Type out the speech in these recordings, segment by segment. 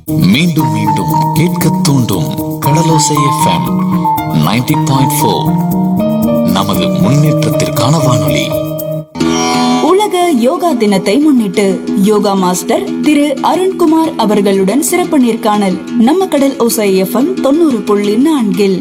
மீண்டும் மீண்டும் கேட்க தூண்டும் கடலோசை எஃப்எம் 90.4 பாயிண்ட் நமது முன்னேற்றத்திற்கான வானொலி உலக யோகா தினத்தை முன்னிட்டு யோகா மாஸ்டர் திரு அருண்குமார் அவர்களுடன் சிறப்பு நேர்காணல் நம்ம கடல் ஓசை எஃப்எம் தொண்ணூறு புள்ளி நான்கில்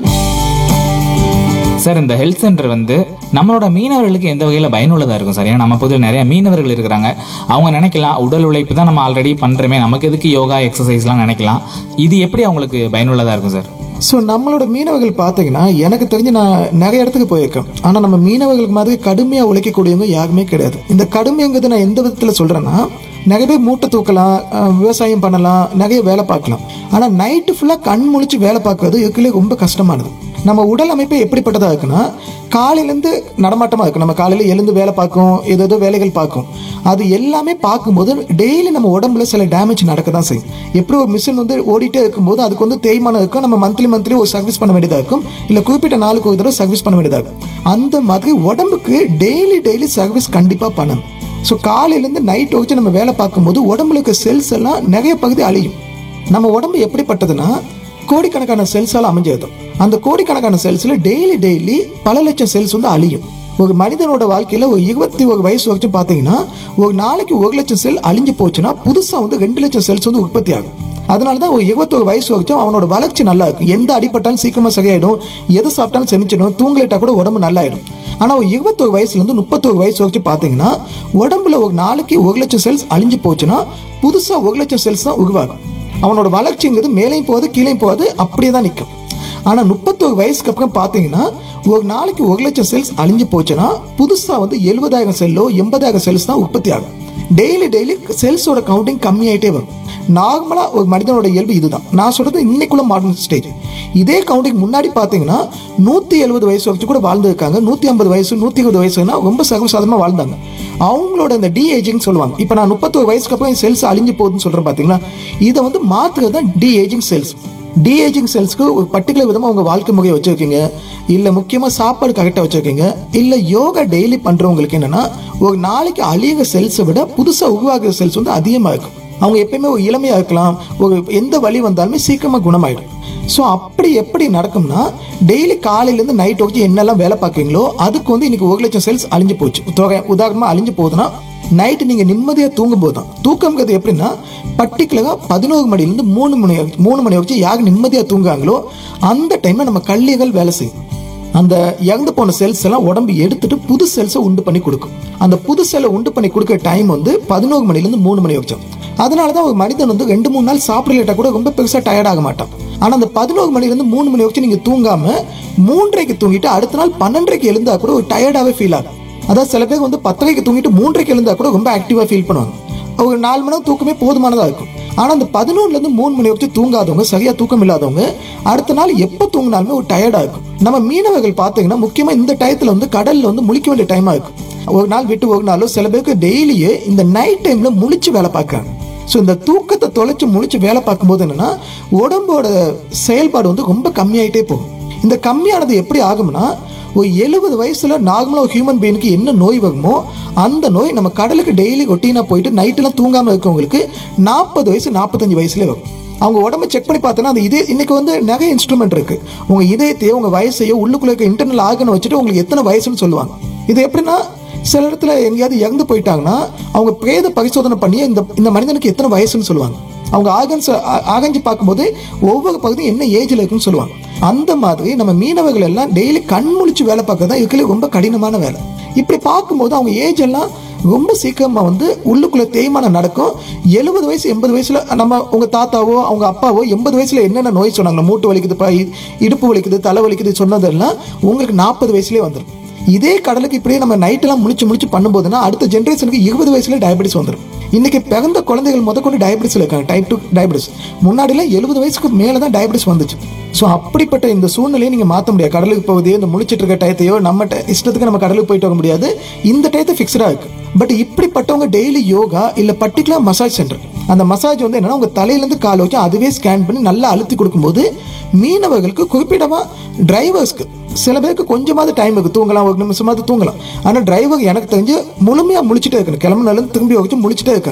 சார் இந்த ஹெல்த் சென்டர் வந்து நம்மளோட மீனவர்களுக்கு எந்த வகையில் பயனுள்ளதாக இருக்கும் சார் ஏன்னா நம்ம பொதுவில் நிறைய மீனவர்கள் இருக்கிறாங்க அவங்க நினைக்கலாம் உடல் உழைப்பு தான் நம்ம ஆல்ரெடி பண்ணுறோமே நமக்கு எதுக்கு யோகா எக்ஸசைஸ்லாம் நினைக்கலாம் இது எப்படி அவங்களுக்கு பயனுள்ளதாக இருக்கும் சார் ஸோ நம்மளோட மீனவர்கள் பார்த்தீங்கன்னா எனக்கு தெரிஞ்சு நான் நிறைய இடத்துக்கு போயிருக்கேன் ஆனால் நம்ம மீனவர்களுக்கு மாதிரி கடுமையாக உழைக்கக்கூடியவங்க யாருமே கிடையாது இந்த கடுமைங்கிறது நான் எந்த விதத்தில் சொல்கிறேன்னா நிறைய பேர் மூட்டை தூக்கலாம் அஹ், விவசாயம் பண்ணலாம் நிறைய வேலை பார்க்கலாம் ஆனால் நைட்டு ஃபுல்லாக கண் முழிச்சு வேலை பார்க்கறது இதுக்குள்ளே ரொம்ப கஷ்டமானது நம்ம உடல் அமைப்பு எப்படிப்பட்டதாக இருக்குன்னா காலையிலேருந்து நடமாட்டமாக இருக்கு நம்ம காலையில் எழுந்து வேலை பார்க்கும் ஏதோ ஏதோ வேலைகள் பார்க்கும் அது எல்லாமே பார்க்கும்போது டெய்லி நம்ம உடம்புல சில டேமேஜ் நடக்க தான் செய்யும் எப்படி ஒரு மிஷின் வந்து ஓடிட்டே இருக்கும்போது அதுக்கு வந்து தேய்மானம் இருக்கும் நம்ம மந்த்லி மந்த்லி ஒரு சர்வீஸ் பண்ண வேண்டியதாக இருக்கும் இல்லை குறிப்பிட்ட நாளுக்கு ஒரு தடவை சர்வீஸ் பண்ண வேண்டியதாக இருக்கும் அந்த மாதிரி உடம்புக்கு டெய்லி டெய்லி சர்வீஸ் கண்டிப்பாக பண்ணணும் ஸோ காலையிலேருந்து நைட் வச்சு நம்ம வேலை பார்க்கும்போது உடம்புல இருக்க செல்ஸ் எல்லாம் நிறைய பகுதி அழியும் நம்ம உடம்பு எப்படிப்பட்டதுன்னா கோடிக்கணக்கான செல்ஸால் அமைஞ்சது அந்த கோடிக்கணக்கான செல்ஸில் டெய்லி டெய்லி பல லட்சம் செல்ஸ் வந்து அழியும் ஒரு மனிதனோட வாழ்க்கையில் ஒரு இருபத்தி ஒரு வயசு வரைக்கும் பார்த்தீங்கன்னா ஒரு நாளைக்கு ஒரு லட்சம் செல் அழிஞ்சு போச்சுன்னா புதுசாக வந்து ரெண்டு லட்சம் செல்ஸ் வந்து உற்பத்தி ஆகும் அதனால தான் ஒரு இருபத்தொரு வயசு வரைக்கும் அவனோட வளர்ச்சி நல்லா இருக்கும் எந்த அடிப்பட்டாலும் சீக்கிரமா சரியாயிடும் எது சாப்பிட்டாலும் செமிச்சிடும் தூங்கலிட்டா கூட உடம்பு நல்லாயிடும் ஆனா ஒரு இருபத்தொரு வயசுல இருந்து முப்பத்தொரு வயசு வரைக்கும் பாத்தீங்கன்னா உடம்புல ஒரு நாளைக்கு ஒரு லட்சம் செல்ஸ் அழிஞ்சு போச்சுன்னா புதுசா ஒரு லட்சம் செல்ஸ் தான் உருவாகும் அவனோட வளர்ச்சிங்கிறது மேலேயும் போகாது கீழேயும் போகாது அப்படியே தான் நிற்கும் ஆனா முப்பத்தொரு வயசுக்கு அப்புறம் பாத்தீங்கன்னா ஒரு நாளைக்கு ஒரு லட்சம் செல்ஸ் அழிஞ்சு போச்சுன்னா புதுசா வந்து எழுபதாயிரம் செல்லோ எண்பதாயிரம் செல்ஸ் தான் உற்பத்தி ஆகும் டெய்லி டெய்லி செல்ஸோட கவுண்டிங் கம்மியாயிட்டே வரும் நார்மலா ஒரு மனிதனோட இயல்பு இதுதான் நான் சொல்றது இன்னைக்குள்ள மாடர்ன் ஸ்டேஜ் இதே கவுண்டிங் முன்னாடி பாத்தீங்கன்னா நூத்தி எழுபது வயசு வரைக்கும் கூட வாழ்ந்துருக்காங்க நூத்தி ஐம்பது வயசு நூத்தி இருபது வயசுனா ரொம்ப சர்வசாதாரணமா வாழ்ந்தாங்க அவங்களோட இந்த டி ஏஜிங் சொல்லுவாங்க இப்போ நான் முப்பத்தொரு வயசுக்கு அப்புறம் செல்ஸ் அழிஞ்சு போகுதுன்னு சொல்றேன் பாத்தீங்களா இதை வந்து மாத்துறது தான் de ageing cells de ageing செல்ஸ்க்கு ஒரு பர்டிகுலர் விதமா உங்க வாழ்க்கை முறையை வச்சிருக்கீங்க இல்ல முக்கியமா சாப்பாடு கரெக்டா வச்சிருக்கீங்க இல்ல யோகா டெய்லி பண்றவங்களுக்கு என்னன்னா ஒரு நாளைக்கு அழியுற செல்ஸை விட புதுசா உருவாகுற செல்ஸ் வந்து அதிகமா இருக்கும் அவங்க எப்பயுமே ஒரு இளமையா இருக்கலாம் ஒரு எந்த வலி வந்தாலுமே சீக்கிரமா குணமாயிடும் ஸோ அப்படி எப்படி நடக்கும்னா டெய்லி காலையிலேருந்து நைட் வரைக்கும் என்னெல்லாம் வேலை பார்க்குறீங்களோ அதுக்கு வந்து இன்னைக்கு ஒரு லட்சம் செல்ஸ் அழிஞ்சு போச்சு தொகை உதாரணமாக அழிஞ்சு போகுதுன்னா நைட்டு நீங்கள் நிம்மதியாக தூங்கும் போது தான் தூக்கம்ங்கிறது எப்படின்னா பர்டிகுலராக பதினோரு மணிலேருந்து மூணு மணி வரைக்கும்- மூணு மணி வரைக்கும் யார் நிம்மதியாக தூங்குறாங்களோ அந்த டைமில் நம்ம கல்லீரல் வேலை செய்யும் அந்த இறந்து போன செல்ஸ் எல்லாம் உடம்பு எடுத்துட்டு புது செல்ஸை உண்டு பண்ணி கொடுக்கும் அந்த புது செல்லை உண்டு பண்ணி கொடுக்குற டைம் வந்து பதினோரு மணிலேருந்து மூணு மணி வரைக்கும் அதனால தான் ஒரு மனிதன் வந்து ரெண்டு மூணு நாள் சாப்பிடலேட்டா கூட ரொம்ப பெருசாக டயர்ட் ஆக மாட்டான் ஆனால் அந்த பதினோரு மணிலேருந்து மூணு மணி வரைக்கும் நீங்கள் தூங்காம மூன்றரைக்கு தூங்கிட்டு அடுத்த நாள் பன்னெண்டரைக்கு எழுந்தா கூட ஒரு டயர்டாகவே ஃபீல் ஆகும் அதாவது சில பேர் வந்து பத்தரைக்கு தூங்கிட்டு மூன்றரைக்கு எழுந்தா கூட ரொம்ப ஆக்டிவாக ஃபீல் பண்ணுவாங்க ஒரு நாலு மணி நேரம் தூக்கமே போதுமானதாக இருக்கும் ஆனால் அந்த பதினொன்றுலேருந்து மூணு மணி வரைக்கும் தூங்காதவங்க சரியா தூக்கம் இல்லாதவங்க அடுத்த நாள் எப்போ தூங்கினாலுமே ஒரு டயர்டாக இருக்கும் நம்ம மீனவர்கள் பார்த்தீங்கன்னா முக்கியமாக இந்த டயத்தில் வந்து கடலில் வந்து முழிக்க வேண்டிய டைமாக இருக்கும் ஒரு நாள் விட்டு ஒரு நாளும் சில பேருக்கு டெய்லியே இந்த நைட் டைமில் முழிச்சு வேலை பார்க்குறாங்க ஸோ இந்த தூக்கத்தை தொலைச்சு முழிச்சு வேலை பார்க்கும்போது என்னன்னா உடம்போட செயல்பாடு வந்து ரொம்ப கம்மியாயிட்டே போகும் இந்த கம்மியானது எப்படி ஆகும்னா ஒரு எழுபது வயசுல நார்மலா ஒரு ஹியூமன் பீனுக்கு என்ன நோய் வருமோ அந்த நோய் நம்ம கடலுக்கு டெய்லி ரொட்டீனா போயிட்டு நைட்டெல்லாம் தூங்காம இருக்கவங்களுக்கு நாற்பது வயசு நாற்பத்தஞ்சு வயசுல வரும் அவங்க உடம்ப செக் பண்ணி பார்த்தோன்னா அந்த இதே இன்னைக்கு வந்து நிறைய இன்ஸ்ட்ருமெண்ட் இருக்கு உங்க இதயத்தையோ உங்க வயசையோ உள்ளுக்குள்ள இருக்க இன்டர்னல் ஆர்கன் வச்சுட்டு உங்களுக்கு எத்தனை வயசுன்னு சொல்லுவாங்க இது எப்படின்னா சில இடத்துல எங்கேயாவது இறந்து போயிட்டாங்கன்னா அவங்க பிரேத பரிசோதனை பண்ணி இந்த இந்த மனிதனுக்கு எத்தனை வயசுன்னு சொல்லுவாங்க அவங்க ஆகன்ஸ் ஆகஞ்சு பார்க்கும்போது ஒவ்வொரு பகுதியும் என்ன ஏஜ்ல இருக்குன்னு சொல்லுவாங்க அந்த மாதிரி நம்ம மீனவர்கள் எல்லாம் டெய்லி கண் முழிச்சு வேலை பார்க்கறது தான் இதுக்குள்ளே ரொம்ப கடினமான வேலை இப்படி பார்க்கும்போது அவங்க ஏஜ் எல்லாம் ரொம்ப சீக்கிரமா வந்து உள்ளுக்குள்ள தேய்மானம் நடக்கும் எழுபது வயசு எண்பது வயசுல நம்ம உங்க தாத்தாவோ அவங்க அப்பாவோ எண்பது வயசுல என்னென்ன நோய் சொன்னாங்க மூட்டு வலிக்குதுப்பா இ- இடுப்பு வலிக்குது தலை வலிக்குது சொன்னதெல்லாம் உங்களுக்கு நாற்பது வயசுலயே வந்துடும் இதே கடலுக்கு இப்படியே நம்ம நைட்டெல்லாம் முழிச்சு முழிச்சு பண்ணும்போதுன்னா அடுத்த ஜென்ரேஷனுக்கு இருபது வயசுல டயபெட்டிஸ் வந்துடும் இன்னைக்கு பிறந்த குழந்தைகள் முத கொண்டு டயபெட்டிஸ்ல இருக்காங்க டைப் டூ டயபெட்டிஸ் முன்னாடிலாம் எழுபது வயசுக்கு மேலே தான் டயபெட்டிஸ் வந்துச்சு ஸோ அப்படிப்பட்ட இந்த சூழ்நிலையை நீங்கள் மாற்ற முடியாது கடலுக்கு போகுது இந்த முழிச்சிட்டு இருக்க டயத்தையோ நம்ம ட- இஷ்டத்துக்கு நம்ம கடலுக்கு போயிட்டு வர முடியாது இந்த டயத்தை ஃபிக்ஸ்டாக இருக்கு பட் இப்படிப்பட்டவங்க டெய்லி யோகா இல்லை பர்டிகுலர் மசாஜ் சென்டர் அந்த மசாஜ் வந்து என்னன்னா உங்க தலையிலேருந்து கால் வச்சு அதுவே ஸ்கேன் பண்ணி நல்லா அழுத்தி கொடுக்கும்போது மீனவர்களுக்கு குறிப்பிடமா டிரைவர்ஸ்க்கு சில பேருக்கு கொஞ்சமாவது டைம் இருக்கு தூங்கலாம் ஒரு நிமிஷமாவது தூங்கலாம் ஆனால் டிரைவர் எனக்கு தெரிஞ்சு முழுமையாக முழிச்சிட்டே இருக்கணும் கிளம்புனாலும் திரும்பி வச்சு முழிச்சிட்டே இருக்காங்க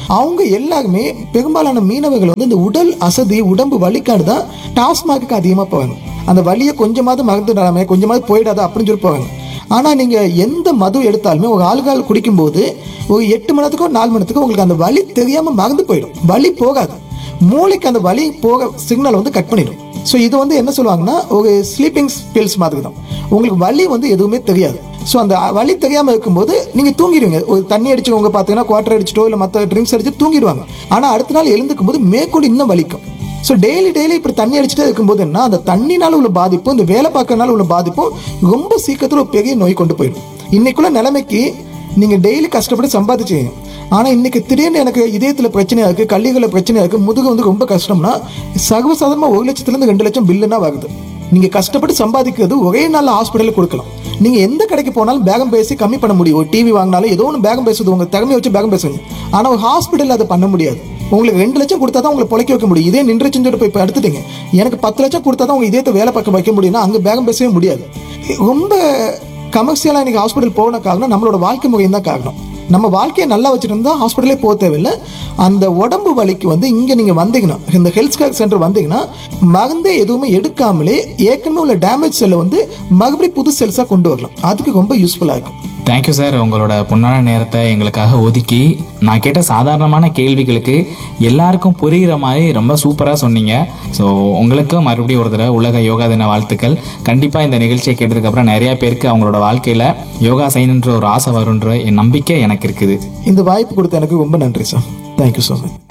அவங்க எல்லாருமே பெரும்பாலான மீனவர்கள் வந்து இந்த உடல் அசதி உடம்பு வலிக்காடு தான் டாஸ்மாக்கு அதிகமாக போவாங்க அந்த வலியை கொஞ்சமாவது மறந்துடாமே கொஞ்சமாவது போயிடாத அப்படின்னு சொல்லி போவாங்க ஆனா நீங்க எந்த மது எடுத்தாலுமே ஒரு ஆல்கால் குடிக்கும்போது ஒரு எட்டு மணி நேரத்துக்கோ நாலு மணி நேரத்துக்கோ உங்களுக்கு அந்த வலி தெரியாம மறந்து போயிடும் வலி போகாது மூளைக்கு அந்த வலி போக சிக்னல் வந்து கட் பண்ணிடும் ஸோ இது வந்து என்ன சொல்லுவாங்கன்னா ஒரு ஸ்லீப்பிங் பில்ஸ் மாதிரி தான் உங்களுக்கு வலி வந்து எதுவுமே தெரியாது ஸோ அந்த வலி தெரியாம இருக்கும்போது நீங்க தூங்கிடுவீங்க ஒரு தண்ணி அடிச்சவங்க பார்த்தீங்கன்னா குவாட்டர் அடிச்சிட்டோ இல்லை மற்ற ட்ரிங்க்ஸ் அடிச்சு தூங்கிடுவாங்க ஆனா அடுத்த நாள் எழுந்துக்கும் போது மேற்கொண்டு இன்னும் வலிக்கும் ஸோ டெய்லி டெய்லி இப்படி தண்ணி அடிச்சுட்டே இருக்கும்போது என்ன அந்த தண்ணினால உள்ள பாதிப்பும் இந்த வேலை பார்க்கறனால உள்ள பாதிப்பும் ரொம்ப சீக்கிரத்தில் ஒரு பெரிய நோய் கொண்டு போயிடும் இன்னைக்குள்ள நிலைமைக்கு நீங்க டெய்லி கஷ்டப்பட்டு சம்பாதிச்சீங்க ஆனா இன்னைக்கு திடீர்னு எனக்கு இதயத்துல பிரச்சனையா இருக்கு கல்லீரல பிரச்சனையா இருக்கு முதுகு வந்து ரொம்ப கஷ்டம்னா சர்வசாதாரணமா ஒரு லட்சத்துல இருந்து ரெண்டு லட்சம் பில்லுனா வருது நீங்க கஷ்டப்பட்டு சம்பாதிக்கிறது ஒரே நாள் ஹாஸ்பிட்டல்ல கொடுக்கலாம் நீங்க எந்த கடைக்கு போனாலும் பேகம் பேசி கம்மி பண்ண முடியும் ஒரு டிவி வாங்கினாலும் ஏதோ ஒன்று பேகம் பேசுது உங்க திறமையை வச்சு பேகம் பேசுவீங்க ஆனா ஒரு ஹாஸ்பிட்டல் அதை பண்ண முடியாது உங்களுக்கு ரெண்டு லட்சம் கொடுத்தா தான் உங்களை பொழைக்க வைக்க முடியும் இதே நின்றுச்சுன்னு சொல்லிட்டு போய் இப்போ எடுத்துட்டீங்க எனக்கு பத்து லட்சம் கொடுத்தா தான் உங்க இதயத்தை வேலை பார்க்க வைக்க முடியும்னா அங்கே பேகம் பேசவே முடியாது ரொம்ப கமர்ஷியலாக இன்னைக்கு ஹாஸ்பிட்டல் போன காரணம் நம்மளோட வாழ்க்கை முறையும் தான் காரணம் நம்ம வாழ்க்கையை நல்லா வச்சிருந்தா ஹாஸ்பிட்டலே போக தேவையில்லை அந்த உடம்பு வலிக்கு வந்து இங்கே நீங்கள் வந்தீங்கன்னா இந்த ஹெல்த் கேர் சென்டர் வந்தீங்கன்னா மருந்தே எதுவுமே எடுக்காமலே ஏற்கனவே உள்ள டேமேஜ் செல்லை வந்து மறுபடியும் புது செல்ஸாக கொண்டு வரலாம் அதுக்கு ரொம்ப யூஸ்ஃபுல்லாக இருக்கும் தேங்க்யூ சார் உங்களோட பொன்னான நேரத்தை எங்களுக்காக ஒதுக்கி நான் கேட்ட சாதாரணமான கேள்விகளுக்கு எல்லாருக்கும் புரிகிற மாதிரி ரொம்ப சூப்பராக சொன்னீங்க ஸோ உங்களுக்கும் மறுபடியும் ஒரு தடவை உலக யோகா தின வாழ்த்துக்கள் கண்டிப்பாக இந்த நிகழ்ச்சியை கேட்டதுக்கப்புறம் நிறைய பேருக்கு அவங்களோட வாழ்க்கையில் யோகா செய்யணுன்ற ஒரு ஆசை வருன்ற என் நம்பிக்கை எனக்கு இருக்குது இந்த வாய்ப்பு கொடுத்த எனக்கு ரொம்ப நன்றி சார் தேங்க்யூ ஸோ மச்